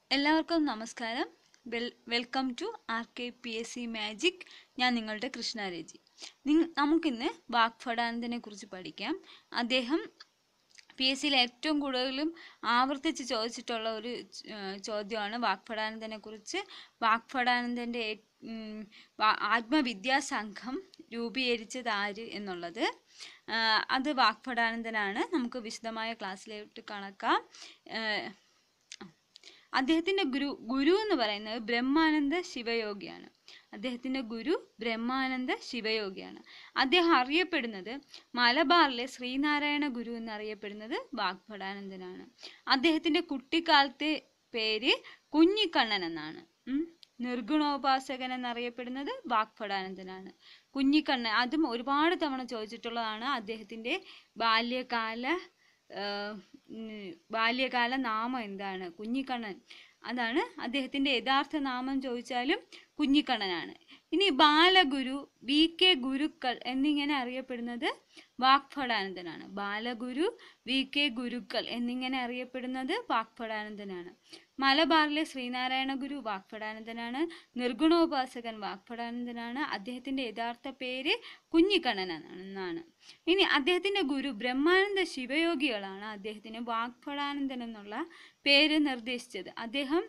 എല്ലാവർക്കും നമസ്കാരം well welcome to R K P S C magic ഞാൻ നിങ്ങളുടെ കൃഷ്ണ രജി നിങ്ങ നമുക്കിന്ന് വാഗ്ഭടാനന്ദനെ കുറിച്ച് പഠിക്കാം അദ്ദേഹം പി എസ് സിയിൽ ഏറ്റവും കൂടുതലും ആവർത്തിച്ച് ചോദിച്ചിട്ടുള്ള ഒരു ഏർ, ചോദ്യമാണ് വാഗ്ഭടാനന്ദനെ കുറിച്ച് വാഗ്ഭടാനന്ദൻ്റെ ഏ- ഉം, വാ- ആത്മവിദ്യാ സംഘം രൂപീകരിച്ചത് ആര് എന്നുള്ളത് ആ, അത് വാഗ്ഭടാനന്ദനാണ് നമുക്ക് വിശദമായ ക്ലാസ്സിലോട്ട് കണക്കാം ഏർ, അദ്ദേഹത്തിൻ്റെ ഗുരു ഗുരു എന്ന് പറയുന്നത് ബ്രഹ്മാനന്ദ ശിവയോഗിയാണ് അദ്ദേഹത്തിൻ്റെ ഗുരു ബ്രഹ്മാനന്ദ ശിവയോഗിയാണ് അദ്ദേഹം അറിയപ്പെടുന്നത് മലബാറിലെ ശ്രീനാരായണ ഗുരു എന്നറിയപ്പെടുന്നത് വാഗ്ഭടാനന്ദനാണ് അദ്ദേഹത്തിൻ്റെ കുട്ടിക്കാലത്തെ പേര് കുഞ്ഞിക്കണ്ണൻ എന്നാണ് ഉം. നിർഗുണോപാസകൻ എന്നറിയപ്പെടുന്നത് വാഗ്ഭടാനന്ദനാണ് കുഞ്ഞിക്കണ്ണൻ അതും ഒരുപാട് തവണ ചോദിച്ചിട്ടുള്ളതാണ് അദ്ദേഹത്തിൻ്റെ ബാല്യകാല ആഹ് ഉം ബാല്യകാല നാമം എന്താണ് കുഞ്ഞിക്കണ്ണൻ അതാണ് അദ്ദേഹത്തിൻ്റെ യഥാർത്ഥ നാമം ചോദിച്ചാലും കുഞ്ഞിക്കണ്ണനാണ് ഇനി ബാലഗുരു വി കെ ഗുരുക്കൾ എന്നിങ്ങനെ അറിയപ്പെടുന്നത് വാഗ്ഭടാനന്ദനാണ് ബാലഗുരു വി കെ ഗുരുക്കൾ എന്നിങ്ങനെ അറിയപ്പെടുന്നത് വാഗ്ഭടാനന്ദനാണ് മലബാറിലെ ശ്രീനാരായണ ഗുരു വാഗ്ഭടാനന്ദനാണ് നിർഗുണോപാസകൻ വാഗ്ഭടാനന്ദനാണ് അദ്ദേഹത്തിൻ്റെ യഥാർത്ഥ പേര് കുഞ്ഞിക്കണ്ണൻ എന്നാണ് ഇനി അദ്ദേഹത്തിൻ്റെ ഗുരു ബ്രഹ്മാനന്ദ ശിവയോഗികളാണ് അദ്ദേഹത്തിന് വാഗ്ഭടാനന്ദൻ എന്നുള്ള പേര് നിർദ്ദേശിച്ചത് അദ്ദേഹം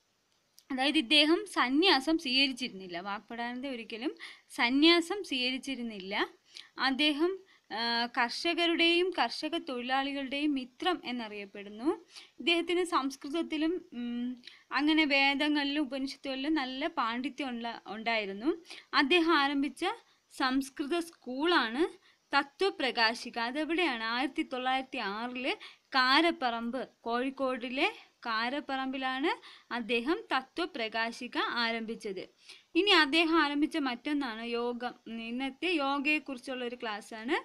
അതായത് ഇദ്ദേഹം സന്യാസം സ്വീകരിച്ചിരുന്നില്ല വാഗ്ഭടാനന്ദ ഒരിക്കലും സന്യാസം സ്വീകരിച്ചിരുന്നില്ല അദ്ദേഹം ആ, കർഷകരുടെയും കർഷക തൊഴിലാളികളുടെയും മിത്രം എന്നറിയപ്പെടുന്നു ഇദ്ദേഹത്തിന് സംസ്കൃതത്തിലും ഉം, അങ്ങനെ വേദങ്ങളിലും ഉപനിഷത്തുകളിലും നല്ല പാണ്ഡിത്യം ഉള്ള ഉണ്ടായിരുന്നു അദ്ദേഹം ആരംഭിച്ച സംസ്കൃത സ്കൂളാണ് തത്വപ്രകാശിക അതെവിടെയാണ് ആയിരത്തി തൊള്ളായിരത്തി ആറില് കാരപ്പറമ്പ് കോഴിക്കോടിലെ കാരപ്പറമ്പിലാണ് അദ്ദേഹം തത്വപ്രകാശിക ആരംഭിച്ചത് ഇനി അദ്ദേഹം ആരംഭിച്ച മറ്റൊന്നാണ് യോഗം ഇന്നത്തെ യോഗയെക്കുറിച്ചുള്ള ഒരു ക്ലാസ്സാണ്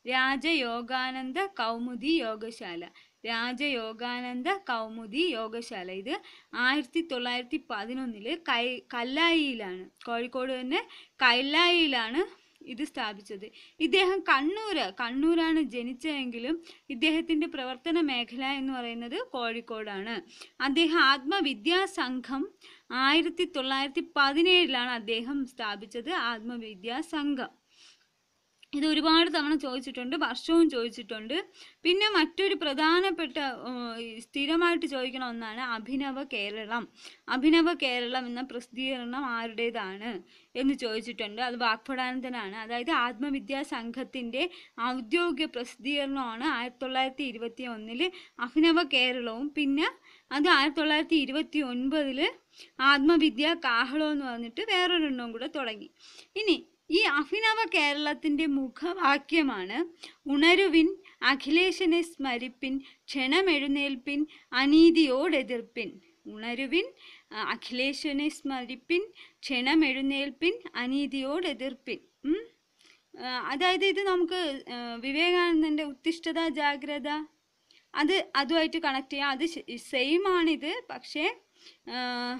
രാജയോഗാനന്ദ കൗമുദി യോഗശാല രാജയോഗാനന്ദ കൗമുദി യോഗശാല ഇത് ആയിരത്തി തൊള്ളായിരത്തി പതിനൊന്നില് കൈ കല്ലായിയിലാണ് കോഴിക്കോട് തന്നെ കല്ലായിയിലാണ് ഇത് സ്ഥാപിച്ചത് ഇദ്ദേഹം കണ്ണൂര് കണ്ണൂരാണ് ജനിച്ചതെങ്കിലും ഇദ്ദേഹത്തിൻ്റെ പ്രവർത്തന മേഖല എന്ന് പറയുന്നത് കോഴിക്കോടാണ് അദ്ദേഹം ആത്മവിദ്യാ സംഘം ആയിരത്തി തൊള്ളായിരത്തി പതിനേഴിലാണ് അദ്ദേഹം സ്ഥാപിച്ചത് ആത്മവിദ്യാ സംഘം ഇത് ഒരുപാട് തവണ ചോദിച്ചിട്ടുണ്ട് വർഷവും ചോദിച്ചിട്ടുണ്ട് പിന്നെ മറ്റൊരു പ്രധാനപ്പെട്ട ഉം, ഈ സ്ഥിരമായിട്ട് ചോദിക്കുന്ന ഒന്നാണ് അഭിനവ കേരളം അഭിനവ കേരളം എന്ന പ്രസിദ്ധീകരണം ആരുടേതാണ് എന്ന് ചോദിച്ചിട്ടുണ്ട് അത് വാഗ്ഭടാനന്ദനാണ് അതായത് ആത്മവിദ്യാ സംഘത്തിൻ്റെ ഔദ്യോഗിക പ്രസിദ്ധീകരണമാണ് ആയിരത്തി തൊള്ളായിരത്തി ഇരുപത്തി ഒന്നില് അഭിനവ കേരളവും പിന്നെ അത് ആയിരത്തി തൊള്ളായിരത്തി ഇരുപത്തി ഒൻപതില് ആത്മവിദ്യാ കാഹളം എന്ന് പറഞ്ഞിട്ട് വേറൊരെണ്ണവും കൂടെ തുടങ്ങി ഇനി ഈ അഭിനവ കേരളത്തിൻ്റെ മുഖവാക്യമാണ് ഉണരുവിൻ അഖിലേശനെ സ്മരിപ്പിൻ ക്ഷണമെഴുന്നേൽപ്പിൻ അനീതിയോടെതിർപ്പിൻ ഉണരുവിൻ ആ, അഖിലേശനെ സ്മരിപ്പിൻ ക്ഷണമെഴുന്നേൽപ്പിൻ അനീതിയോടെതിർപ്പിൻ ഉം. ആ, അതായത് ഇത് നമുക്ക് ആ, വിവേകാനന്ദൻ്റെ ഉത്തിഷ്ഠത ജാഗ്രത അത് അതുമായിട്ട് കണക്ട് ചെയ്യാം അത് സെയിം ആണിത് പക്ഷേ ആ,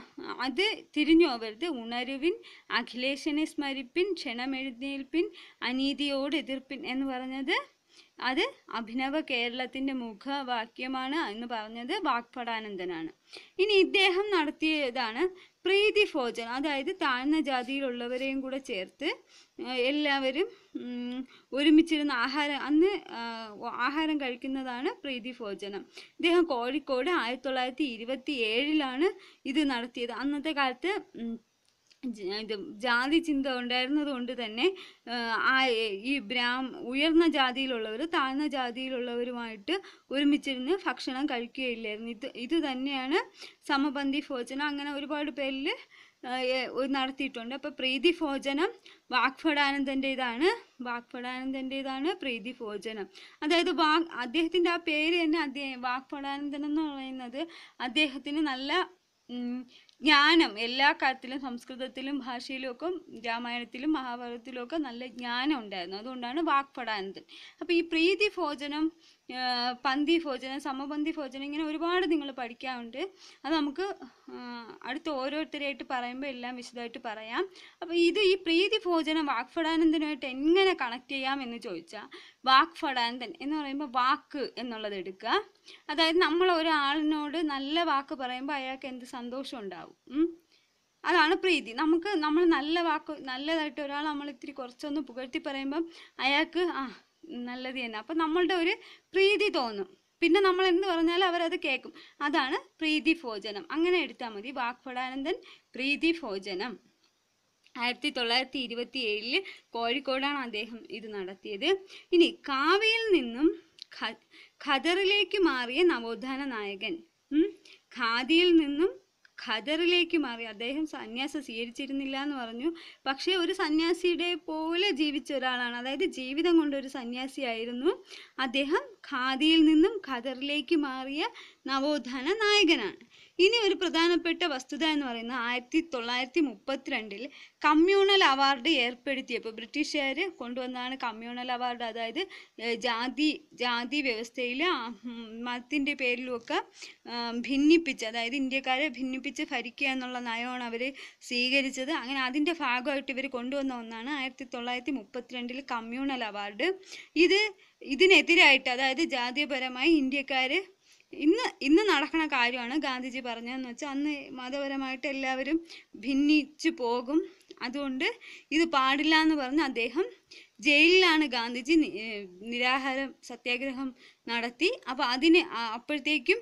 അത് തിരിഞ്ഞു പോകരുത് ഉണരുവിൻ അഖിലേശനെ സ്മരിപ്പിൻ ക്ഷണമെഴുന്നേൽപ്പിൻ അനീതിയോട് എതിർപ്പിൻ എന്ന് പറഞ്ഞത് അത് അഭിനവ കേരളത്തിൻ്റെ മുഖവാക്യമാണ് എന്ന് പറഞ്ഞത് വാഗ്ഭടാനന്ദനാണ് ഇനി ഇദ്ദേഹം നടത്തിയതാണ് പ്രീതി ഭോജനം അതായത് താഴ്ന്ന ജാതിയിലുള്ളവരെയും കൂടെ ചേർത്ത് ആ, എല്ലാവരും ഉം, ഒരുമിച്ചിരുന്ന് ആഹാരം അന്ന് ആ, ആഹാരം കഴിക്കുന്നതാണ് പ്രീതി ഭോജനം ഇദ്ദേഹം കോഴിക്കോട് ആയിരത്തി തൊള്ളായിരത്തി ഇരുപത്തി ഏഴിലാണ് ഇത് നടത്തിയത് അന്നത്തെ കാലത്ത് ഉം, ജ- ഇത് ജാതി ചിന്ത ഉണ്ടായിരുന്നത് കൊണ്ട് തന്നെ ആ, ആ ഈ ബ്രാഹ്മ ഉയർന്ന ജാതിയിലുള്ളവർ താഴ്ന്ന ജാതിയിലുള്ളവരുമായിട്ട് ഒരുമിച്ചിരുന്ന് ഭക്ഷണം കഴിക്കുകയില്ലായിരുന്നു ഇത് ഇത് തന്നെയാണ് സമപന്തി ഭോജനം അങ്ങനെ ഒരുപാട് പേരിൽ നടത്തിയിട്ടുണ്ട് അപ്പോൾ പ്രീതി ഭോജനം വാഗ്ഭടാനന്ദൻ്റെതാണ് വാഗ്ഭടാനന്ദൻ്റെതാണ് പ്രീതി ഭോജനം അതായത് വാഗ് അദ്ദേഹത്തിൻ്റെ ആ പേര് തന്നെ അദ്ദേഹം വാഗ്ഭടാനന്ദൻ എന്ന് പറയുന്നത് അദ്ദേഹത്തിന് നല്ല ഉം, ജ്ഞാനം എല്ലാ കാര്യത്തിലും സംസ്കൃതത്തിലും ഭാഷയിലും ഒക്കെ രാമായണത്തിലും മഹാഭാരതത്തിലും ഒക്കെ നല്ല ജ്ഞാനം ഉണ്ടായിരുന്നു അതുകൊണ്ടാണ് വാഗ്ഭടാനന്ദൻ അപ്പോൾ ഈ പ്രീതി ഭോജനം ആ, പന്തി ഭോജനം സമപന്തി ഭോജനം ഇങ്ങനെ ഒരുപാട് നിങ്ങൾ പഠിക്കാറുണ്ട് അത് നമുക്ക് ആ, അടുത്ത ഓരോരുത്തരായിട്ട് പറയുമ്പോൾ എല്ലാം വിശദമായിട്ട് പറയാം അപ്പോൾ ഇത് ഈ പ്രീതി ഭോജനം വാഗ്ഭടാനന്ദനുമായിട്ട് എങ്ങനെ കണക്ട് ചെയ്യാം എന്ന് ചോദിച്ചാൽ വാക് ഫടാനന്ദൻ എന്ന് പറയുമ്പോൾ വാക്ക് എന്നുള്ളത് എടുക്കുക അതായത് നമ്മൾ ഒരാളിനോട് നല്ല വാക്ക് പറയുമ്പോൾ അയാൾക്ക് എന്ത് സന്തോഷം ഉണ്ടാവും ഉം. അതാണ് പ്രീതി നമുക്ക് നമ്മൾ നല്ല വാക്ക് നല്ലതായിട്ട് ഒരാൾ നമ്മൾ ഇത്തിരി കുറച്ചൊന്ന് പുകഴ്ത്തി പറയുമ്പം അയാൾക്ക് ആ നല്ലത് തന്നെ അപ്പം നമ്മളുടെ ഒരു പ്രീതി തോന്നും പിന്നെ നമ്മൾ എന്ത് പറഞ്ഞാലും അവരത് കേൾക്കും അതാണ് പ്രീതി ഭോജനം അങ്ങനെ എടുത്താൽ മതി വാക്ഫടാനന്ദൻ പ്രീതി ഭോജനം ആയിരത്തി തൊള്ളായിരത്തി ഇരുപത്തി ഏഴില് കോഴിക്കോടാണ് അദ്ദേഹം ഇത് നടത്തിയത് ഇനി കാവിയിൽ നിന്നും ഖ- ഖദറിലേക്ക് മാറിയ നവോത്ഥാന നായകൻ ഉം. ഖാദിയിൽ നിന്നും ഖദറിലേക്ക് മാറി അദ്ദേഹം സന്യാസം സ്വീകരിച്ചിരുന്നില്ല എന്ന് പറഞ്ഞു പക്ഷേ ഒരു സന്യാസിയുടെ പോലെ ജീവിച്ച ഒരാളാണ് അതായത് ജീവിതം കൊണ്ട് ഒരു സന്യാസിയായിരുന്നു അദ്ദേഹം ഖാദിയിൽ നിന്നും ഖദറിലേക്ക് മാറിയ നവോത്ഥാന നായകനാണ് ഇനി ഒരു പ്രധാനപ്പെട്ട വസ്തുത എന്ന് പറയുന്നത് ആയിരത്തി തൊള്ളായിരത്തി മുപ്പത്തിരണ്ടിൽ കമ്മ്യൂണൽ അവാർഡ് ഏർപ്പെടുത്തിയപ്പോൾ ബ്രിട്ടീഷുകാർ കൊണ്ടുവന്നതാണ് കമ്മ്യൂണൽ അവാർഡ് അതായത് ഏഹ്, ജാതി ജാതി വ്യവസ്ഥയിൽ മതത്തിൻ്റെ പേരിലുമൊക്കെ ആം, ഭിന്നിപ്പിച്ച് അതായത് ഇന്ത്യക്കാരെ ഭിന്നിപ്പിച്ച് ഭരിക്കുക എന്നുള്ള നയമാണ് അവർ സ്വീകരിച്ചത് അങ്ങനെ അതിൻ്റെ ഭാഗമായിട്ട് ഇവർ കൊണ്ടുവന്ന ഒന്നാണ് ആയിരത്തി തൊള്ളായിരത്തി മുപ്പത്തിരണ്ടിൽ കമ്മ്യൂണൽ അവാർഡ് ഇത് ഇതിനെതിരായിട്ട് അതായത് ജാതീയപരമായി ഇന്ത്യക്കാർ ഇന്ന് ഇന്ന് നടക്കുന്ന കാര്യമാണ് ഗാന്ധിജി പറഞ്ഞതെന്ന് വെച്ചാൽ അന്ന് മതപരമായിട്ട് എല്ലാവരും ഭിന്നിച്ചു പോകും അതുകൊണ്ട് ഇത് പാടില്ല എന്ന് പറഞ്ഞ് അദ്ദേഹം ജയിലിലാണ് ഗാന്ധിജി നി- ഏഹ് നിരാഹാരം സത്യാഗ്രഹം നടത്തി അപ്പോൾ അതിന് ആ- അപ്പോഴത്തേക്കും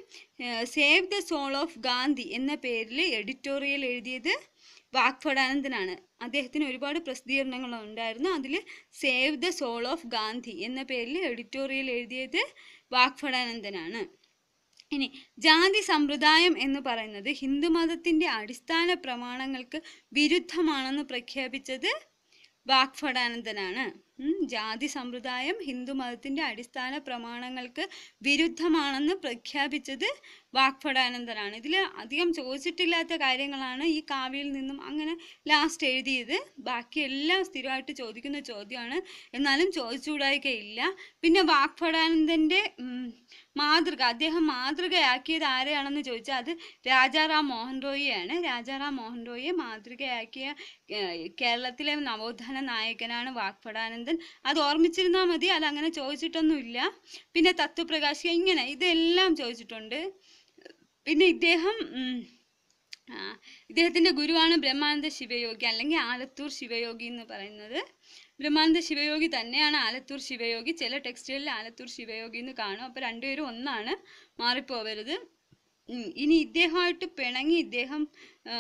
save the soul of Gandhi എന്ന പേരിൽ എഡിറ്റോറിയൽ എഴുതിയത് വാക്ഫടാനന്ദനാണ് അദ്ദേഹത്തിന് ഒരുപാട് പ്രസിദ്ധീകരണങ്ങൾ ഉണ്ടായിരുന്നു അതിൽ save the soul of Gandhi എന്ന പേരിൽ എഡിറ്റോറിയൽ എഴുതിയത് വാക്ഫടാനന്ദനാണ് ഇനി ജാതി സമ്പ്രദായം എന്ന് പറയുന്നത് ഹിന്ദുമതത്തിന്റെ അടിസ്ഥാന പ്രമാണങ്ങൾക്ക് വിരുദ്ധമാണെന്ന് പ്രഖ്യാപിച്ചത് വാക്ഫടാനന്ദനാണ് ഉം, ജാതി സമ്പ്രദായം ഹിന്ദുമതത്തിന്റെ അടിസ്ഥാന പ്രമാണങ്ങൾക്ക് വിരുദ്ധമാണെന്ന് പ്രഖ്യാപിച്ചത് വാക്ഫടാനന്ദനാണ് ഇതിൽ അധികം ചോദിച്ചിട്ടില്ലാത്ത കാര്യങ്ങളാണ് ഈ കാവ്യയിൽ നിന്നും അങ്ങനെ ലാസ്റ്റ് എഴുതിയത് ബാക്കി എല്ലാം സ്ഥിരമായിട്ട് ചോദിക്കുന്ന ചോദ്യമാണ് എന്നാലും ചോദിച്ചുകൂടായികയില്ല പിന്നെ വാക്ഫടാനന്ദന്റെ ഉം, മാതൃക അദ്ദേഹം മാതൃകയാക്കിയത് ആരെയാണെന്ന് ചോദിച്ചാൽ അത് രാജാറാം മോഹൻ റോയിയാണ് രാജാറാം മോഹൻ റോയിയെ മാതൃകയാക്കിയ ഏഹ്, കേരളത്തിലെ നവോത്ഥാന നായകനാണ് വാക്ഫടാനന്ദൻ അത് ഓർമ്മിച്ചിരുന്നാൽ മതി അത് അങ്ങനെ ചോദിച്ചിട്ടൊന്നുമില്ല പിന്നെ തത്വപ്രകാശിക ഇങ്ങനെ ഇതെല്ലാം ചോദിച്ചിട്ടുണ്ട് പിന്നെ ഇദ്ദേഹം ഉം, ആ, ഇദ്ദേഹത്തിന്റെ ഗുരുവാണ് ബ്രഹ്മാനന്ദ ശിവയോഗി അല്ലെങ്കിൽ ആലത്തൂർ ശിവയോഗി എന്ന് പറയുന്നത് ബ്രഹ്മാനന്ദ ശിവയോഗി തന്നെയാണ് ആലത്തൂർ ശിവയോഗി ചില ടെക്സ്റ്റുകളിൽ ആലത്തൂർ ശിവയോഗി എന്ന് കാണും അപ്പോൾ രണ്ടുപേരും ഒന്നാണ് മാറിപ്പോവരുത് ഉം, ഇനി ഇദ്ദേഹമായിട്ട് പിണങ്ങി ഇദ്ദേഹം ആ,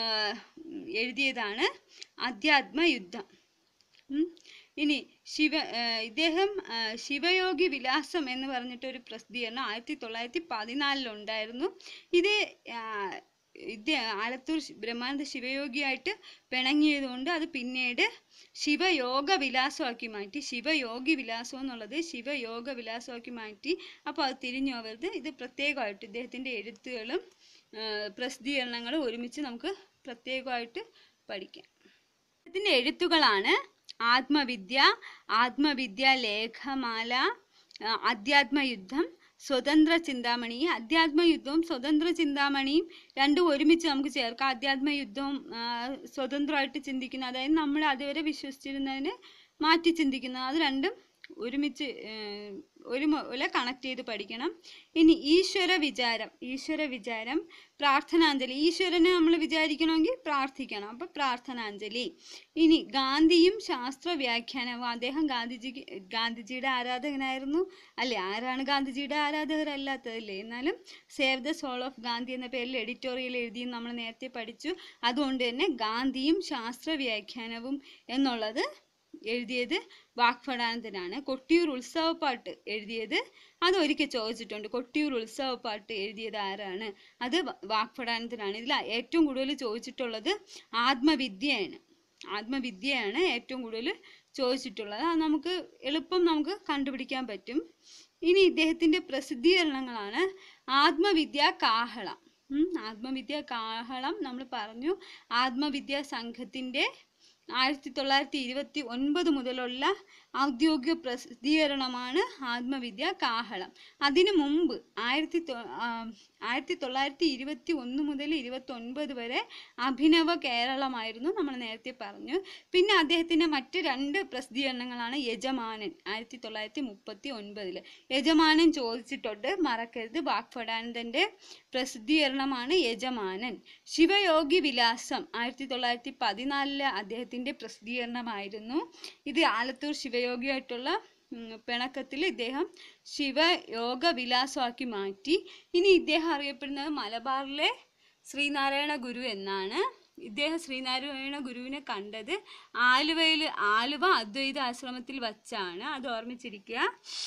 എഴുതിയതാണ് അധ്യാത്മ യുദ്ധം ഉം. ഇനി ശിവ ആ, ഇദ്ദേഹം ആ, ശിവയോഗി വിലാസം എന്ന് പറഞ്ഞിട്ട് ഒരു പ്രസിദ്ധീകരണം ആയിരത്തി തൊള്ളായിരത്തി പതിനാലിലുണ്ടായിരുന്നു ഇത് ആ, ഇത് ആലത്തൂർ ശി- ബ്രഹ്മാനന്ദ ശിവയോഗിയായിട്ട് പിണങ്ങിയതുകൊണ്ട് അത് പിന്നീട് ശിവയോഗ വിലാസമാക്കി മാറ്റി ശിവയോഗി വിലാസം എന്നുള്ളത് ശിവയോഗ വിലാസമാക്കി മാറ്റി അപ്പോൾ അത് തിരിഞ്ഞു പോകരുത് ഇത് പ്രത്യേകമായിട്ട് ഇദ്ദേഹത്തിൻ്റെ എഴുത്തുകളും ആ, പ്രസിദ്ധീകരണങ്ങളും ഒരുമിച്ച് നമുക്ക് പ്രത്യേകമായിട്ട് പഠിക്കാം ഇതിൻ്റെ എഴുത്തുകളാണ് ആത്മവിദ്യ ആത്മവിദ്യ ലേഖമാല ആ, അധ്യാത്മയുദ്ധം സ്വതന്ത്ര ചിന്താമണി ഈ അധ്യാത്മയുദ്ധവും സ്വതന്ത്ര ചിന്താമണിയും രണ്ടും ഒരുമിച്ച് നമുക്ക് ചേർക്കാം അധ്യാത്മയുദ്ധവും ആ, സ്വതന്ത്രമായിട്ട് ചിന്തിക്കുന്ന അതായത് നമ്മൾ അതുവരെ വിശ്വസിച്ചിരുന്നതിന് മാറ്റി ചിന്തിക്കുന്നത് അത് രണ്ടും ഒരുമിച്ച് ഏർ, ഒരുപോലെ കണക്ട് ചെയ്ത് പഠിക്കണം ഇനി ഈശ്വര വിചാരം ഈശ്വര വിചാരം പ്രാർത്ഥനാഞ്ജലി ഈശ്വരനെ നമ്മൾ വിചാരിക്കണമെങ്കിൽ പ്രാർത്ഥിക്കണം അപ്പൊ പ്രാർത്ഥനാഞ്ജലി ഇനി ഗാന്ധിയും ശാസ്ത്ര വ്യാഖ്യാനവും അദ്ദേഹം ഗാന്ധിജിക്ക് ഗാന്ധിജിയുടെ ആരാധകനായിരുന്നു അല്ലേ ആരാണ് ഗാന്ധിജിയുടെ ആരാധകരല്ലാത്തതല്ലേ എന്നാലും save the soul of Gandhi എന്ന പേരിൽ എഡിറ്റോറിയൽ എഴുതി നമ്മൾ നേരത്തെ പഠിച്ചു അതുകൊണ്ട് തന്നെ ഗാന്ധിയും ശാസ്ത്ര വ്യാഖ്യാനവും എന്നുള്ളത് എഴുതിയത് വാക്ഫടാനന്ദനാണ് കൊട്ടിയൂർ ഉത്സവപ്പാട്ട് എഴുതിയത് അത് ഒരിക്കൽ ചോദിച്ചിട്ടുണ്ട് കൊട്ടിയൂർ ഉത്സവപ്പാട്ട് എഴുതിയത് ആരാണ് അത് വ- വാക്ഫടാനന്ദനാണ് ഇതിൽ ഏറ്റവും കൂടുതൽ ചോദിച്ചിട്ടുള്ളത് ആത്മവിദ്യയാണ് ആത്മവിദ്യയാണ് ഏറ്റവും കൂടുതൽ ചോദിച്ചിട്ടുള്ളത് അത് നമുക്ക് എളുപ്പം നമുക്ക് കണ്ടുപിടിക്കാൻ പറ്റും ഇനി ഇദ്ദേഹത്തിന്റെ പ്രസിദ്ധീകരണങ്ങളാണ് ആത്മവിദ്യ കാഹളം ഉം, ആത്മവിദ്യ കാഹളം നമ്മൾ പറഞ്ഞു ആത്മവിദ്യ സംഘത്തിന്റെ ആയിരത്തി തൊള്ളായിരത്തി ഇരുപത്തി ഒൻപത് മുതലുള്ള ഔദ്യോഗിക പ്രസിദ്ധീകരണമാണ് ആത്മവിദ്യ കാഹളം അതിനു മുമ്പ് ആയിരത്തി തൊ ആ, ആയിരത്തി തൊള്ളായിരത്തി ഇരുപത്തി ഒന്ന് മുതൽ ഇരുപത്തി ഒൻപത് വരെ അഭിനവ കേരളമായിരുന്നു നമ്മൾ നേരത്തെ പറഞ്ഞു പിന്നെ അദ്ദേഹത്തിൻ്റെ മറ്റ് രണ്ട് പ്രസിദ്ധീകരണങ്ങളാണ് യജമാനൻ ആയിരത്തി തൊള്ളായിരത്തി മുപ്പത്തി ഒൻപതിൽ യജമാനൻ ചോദിച്ചിട്ടുണ്ട് മറക്കരുത് വാഗ്ഭടാനന്ദൻ്റെ പ്രസിദ്ധീകരണമാണ് യജമാനൻ ശിവയോഗി വിലാസം ആയിരത്തി തൊള്ളായിരത്തി പതിനാലിലെ അദ്ദേഹത്തിൻ്റെ പ്രസിദ്ധീകരണമായിരുന്നു ഇത് ആലത്തൂർ ശിവയോഗിയായിട്ടുള്ള ഉം, പിണക്കത്തിൽ ഇദ്ദേഹം ശിവയോഗ വിലാസമാക്കി മാറ്റി ഇനി ഇദ്ദേഹം അറിയപ്പെടുന്നത് മലബാറിലെ ശ്രീനാരായണ ഗുരു എന്നാണ് ഇദ്ദേഹം ശ്രീനാരായണ ഗുരുവിനെ കണ്ടത് ആലുവയിൽ ആലുവ അദ്വൈത ആശ്രമത്തിൽ വച്ചാണ് അത് ഓർമ്മിച്ചിരിക്കുക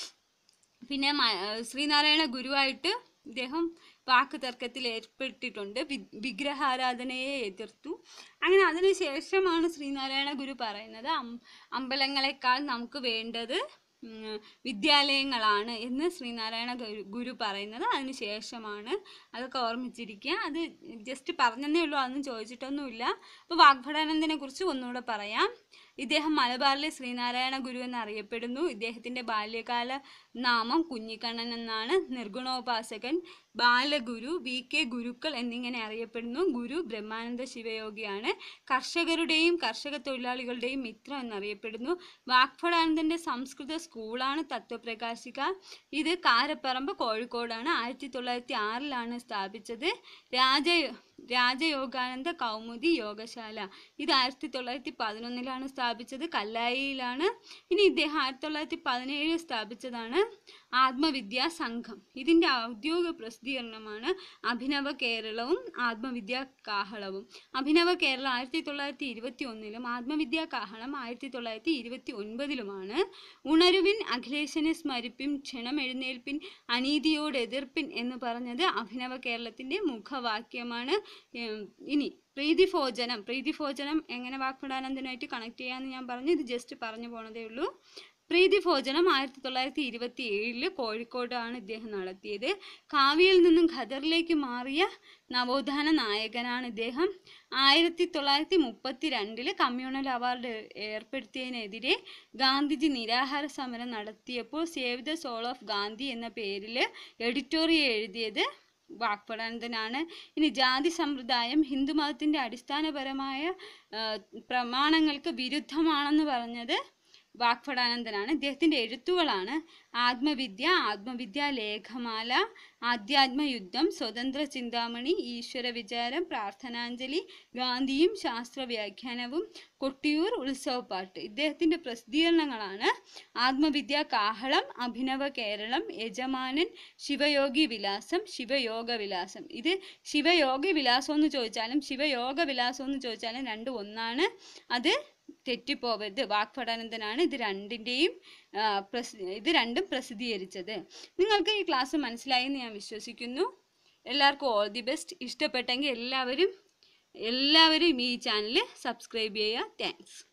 പിന്നെ മ- ഏഹ് ശ്രീനാരായണ ഗുരുവായിട്ട് ഇദ്ദേഹം വാക്ക് തർക്കത്തിൽ ഏർപ്പെട്ടിട്ടുണ്ട് വി- വിഗ്രഹാരാധനയെ എതിർത്തു അങ്ങനെ അതിനുശേഷമാണ് ശ്രീനാരായണ ഗുരു പറയുന്നത് അം- അമ്പലങ്ങളെക്കാൾ നമുക്ക് വേണ്ടത് ഉം, വിദ്യാലയങ്ങളാണ് എന്ന് ശ്രീനാരായണ ഗുരു ഗുരു പറയുന്നത് അതിന് ശേഷമാണ് അതൊക്കെ ഓർമ്മിച്ചിരിക്കുക അത് ജസ്റ്റ് പറഞ്ഞതേ ഉള്ളൂ അതൊന്നും ചോദിച്ചിട്ടൊന്നുമില്ല അപ്പോൾ വാഗ്ഭടാനന്ദനെ കുറിച്ച് ഒന്നുകൂടെ പറയാം ഇദ്ദേഹം മലബാറിലെ ശ്രീനാരായണ ഗുരു എന്നറിയപ്പെടുന്നു ഇദ്ദേഹത്തിൻ്റെ ബാല്യകാല നാമം കുഞ്ഞിക്കണ്ണൻ എന്നാണ് നിർഗുണോപാസകൻ ബാലഗുരു വി കെ ഗുരുക്കൾ എന്നിങ്ങനെ അറിയപ്പെടുന്നു ഗുരു ബ്രഹ്മാനന്ദ ശിവയോഗിയാണ് കർഷകരുടെയും കർഷക തൊഴിലാളികളുടെയും മിത്രം എന്നറിയപ്പെടുന്നു വാഗ്ഭടാനന്ദൻ്റെ സംസ്കൃത സ്കൂളാണ് തത്വപ്രകാശിക ഇത് കാരപ്പറമ്പ് കോഴിക്കോടാണ് ആയിരത്തി തൊള്ളായിരത്തി ആറിലാണ് സ്ഥാപിച്ചത് രാജ രാജയോഗാനന്ദ കൗമുദി യോഗശാല ഇത് ആയിരത്തി തൊള്ളായിരത്തി പതിനൊന്നിലാണ് സ്ഥാപിച്ചത് കല്ലായിയിലാണ് ഇനി ഇദ്ദേഹം ആയിരത്തി തൊള്ളായിരത്തി പതിനേഴിൽ സ്ഥാപിച്ചതാണ് ആത്മവിദ്യാ സംഘം ഇതിൻ്റെ ഔദ്യോഗിക പ്രസിദ്ധീകരണമാണ് അഭിനവ കേരളവും ആത്മവിദ്യാ കാഹളവും അഭിനവ കേരളം ആയിരത്തി തൊള്ളായിരത്തി ഇരുപത്തി ഒന്നിലും ആത്മവിദ്യാ കാഹളം ആയിരത്തി തൊള്ളായിരത്തി ഇരുപത്തി ഒൻപതിലുമാണ് ഉണരുവിൻ അഖിലേശനെ സ്മരിപ്പിൻ ക്ഷണം എഴുന്നേൽപ്പിൻ അനീതിയോട് എതിർപ്പിൻ എന്ന് പറഞ്ഞത് അഭിനവ കേരളത്തിൻ്റെ മുഖവാക്യമാണ് ഏം, ഇനി പ്രീതിഭോജനം പ്രീതിഭോജനം എങ്ങനെ വാക്പടാനന്ദനായിട്ട് കണക്ട് ചെയ്യാമെന്ന് ഞാൻ പറഞ്ഞു ഇത് ജസ്റ്റ് പറഞ്ഞു പോണതേ ഉള്ളൂ പ്രീതിഭോജനം ആയിരത്തി തൊള്ളായിരത്തി ഇരുപത്തി ഏഴില് കോഴിക്കോടാണ് ഇദ്ദേഹം നടത്തിയത് കാവ്യയിൽ നിന്നും ഖദറിലേക്ക് മാറിയ നവോത്ഥാന നായകനാണ് ഇദ്ദേഹം ആയിരത്തി തൊള്ളായിരത്തി മുപ്പത്തി രണ്ടില് കമ്മ്യൂണൽ അവാർഡ് ഏർപ്പെടുത്തിയതിനെതിരെ ഗാന്ധിജി നിരാഹാര സമരം നടത്തിയപ്പോൾ save the soul of Gandhi എന്ന പേരിൽ എഡിറ്റോറിയൽ എഴുതിയത് വാക്പടാനന്ദനാണ് ഇനി ജാതി സമ്പ്രദായം ഹിന്ദുമതത്തിൻ്റെ അടിസ്ഥാനപരമായ ആ, പ്രമാണങ്ങൾക്ക് വിരുദ്ധമാണെന്ന് പറഞ്ഞത് വാക്പടാനന്ദനാണ് ഇദ്ദേഹത്തിൻ്റെ എഴുത്തുകളാണ് ആത്മവിദ്യ ആത്മവിദ്യാ ലേഖമാല ആധ്യാത്മയുദ്ധം സ്വതന്ത്ര ചിന്താമണി ഈശ്വര വിചാരം പ്രാർത്ഥനാഞ്ജലി ഗാന്ധിയും ശാസ്ത്ര വ്യാഖ്യാനവും കൊട്ടിയൂർ ഉത്സവപ്പാട്ട് ഇദ്ദേഹത്തിൻ്റെ പ്രസിദ്ധീകരണങ്ങളാണ് ആത്മവിദ്യാ കാഹളം അഭിനവ കേരളം യജമാനൻ ശിവയോഗി വിലാസം ശിവയോഗ വിലാസം ഇത് ശിവയോഗി വിലാസം എന്ന് ചോദിച്ചാലും ശിവയോഗ വിലാസം എന്ന് ചോദിച്ചാലും രണ്ടും ഒന്നാണ് അത് തെറ്റിപ്പോവരുത് വാക്പടാനന്ദനാണ് ഇത് രണ്ടിൻ്റെയും ആ, പ്രസി ഇത് രണ്ടും പ്രസിദ്ധീകരിച്ചത് നിങ്ങൾക്ക് ഈ ക്ലാസ് മനസ്സിലായി എന്ന് ഞാൻ വിശ്വസിക്കുന്നു എല്ലാവർക്കും ഓൾ ദി ബെസ്റ്റ് ഇഷ്ടപ്പെട്ടെങ്കിൽ എല്ലാവരും എല്ലാവരും ഈ ചാനൽ സബ്സ്ക്രൈബ് ചെയ്യുക താങ്ക്സ്